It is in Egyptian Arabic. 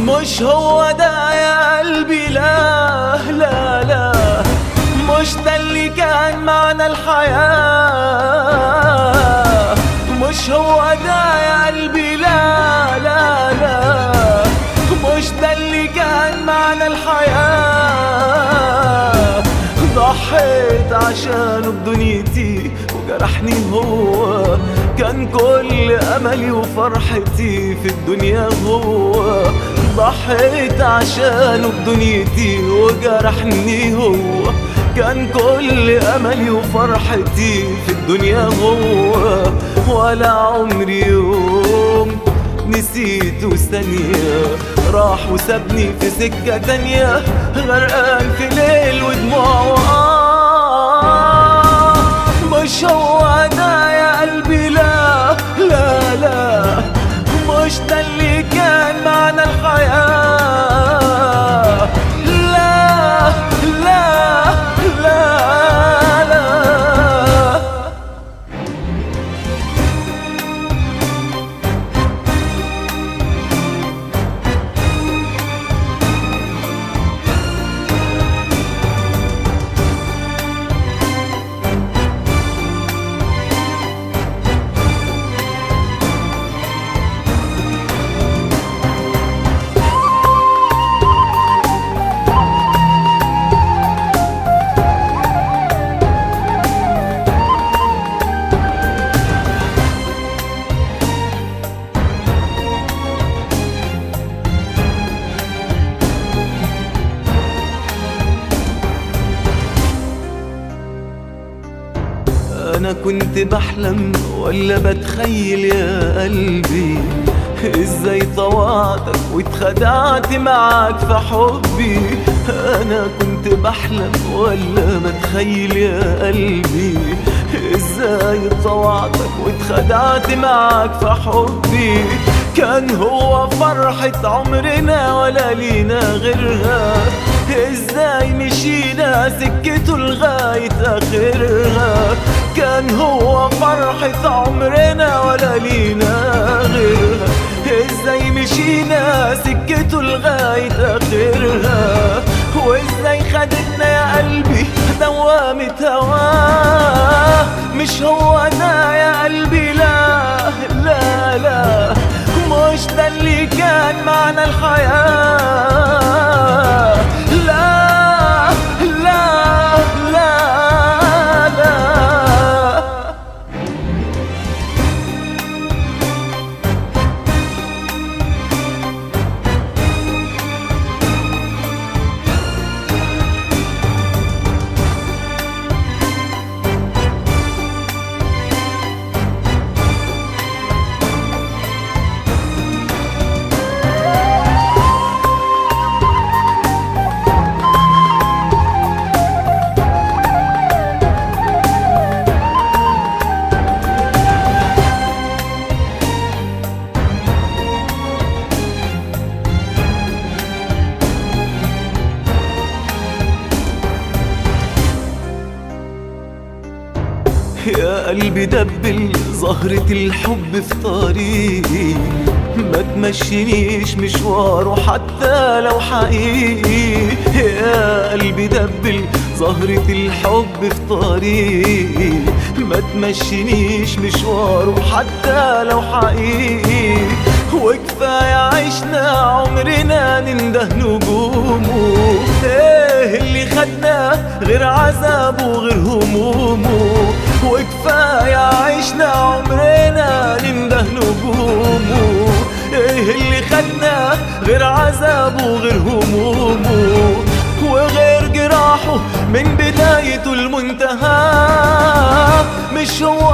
مش هو ده يا قلبي لا لا لا مش ده اللي كان معنى الحياة مش هو ده يا قلبي لا لا لا مش ده اللي كان معنى الحياة ضحيت عشانه بدنيتي وجرحني هو كان كل املي وفرحتي في الدنيا هو ضحيت عشانه بدنيتي وجرحني هو كان كل املي وفرحتي في الدنيا هو ولا عمري يوم نسيته ثانية راح وسابني في سكة تانية غرقان في ليل ودموع آه مش هو ده يا قلبي لا لا لا مش ده اللي كان معنى الحياة لا لا لا لا انا كنت بحلم ولا بتخيل يا قلبي ازاي طوعتك واتخدعت معاك في حبي انا كنت بحلم ولا بتخيل يا قلبي ازاي طوعتك واتخدعت معاك في حبي كان هو فرحة عمرنا ولا لينا غيرها ازاي مشينا سكته لغاية اخرها كان هو فرحة عمرنا ولا لينا غيرها ازاي مشينا سكته لغاية اخرها وازاي خدتنا يا قلبي دوامة هواه مش هو ده يا قلبي لا لا لا مش ده اللي كان معنى الحياة لا لا لا لا يا قلبي دبل زهرة الحب في طريقي ما تمشينيش مشواره حتى لو حقيقي يا قلبي دبل زهرة الحب في طريقي ما تمشينيش مشواره حتى لو حقيقي وكفاية عشنا عمرنا ننده نجومه ايه اللي خدنا غير عذابه وغير همومه وكفاية عشنا عمرنا ننده نجومه ايه اللي خدنا غير عذابه وغير همومه وغير جراحه من بدايته المنتهى مش هو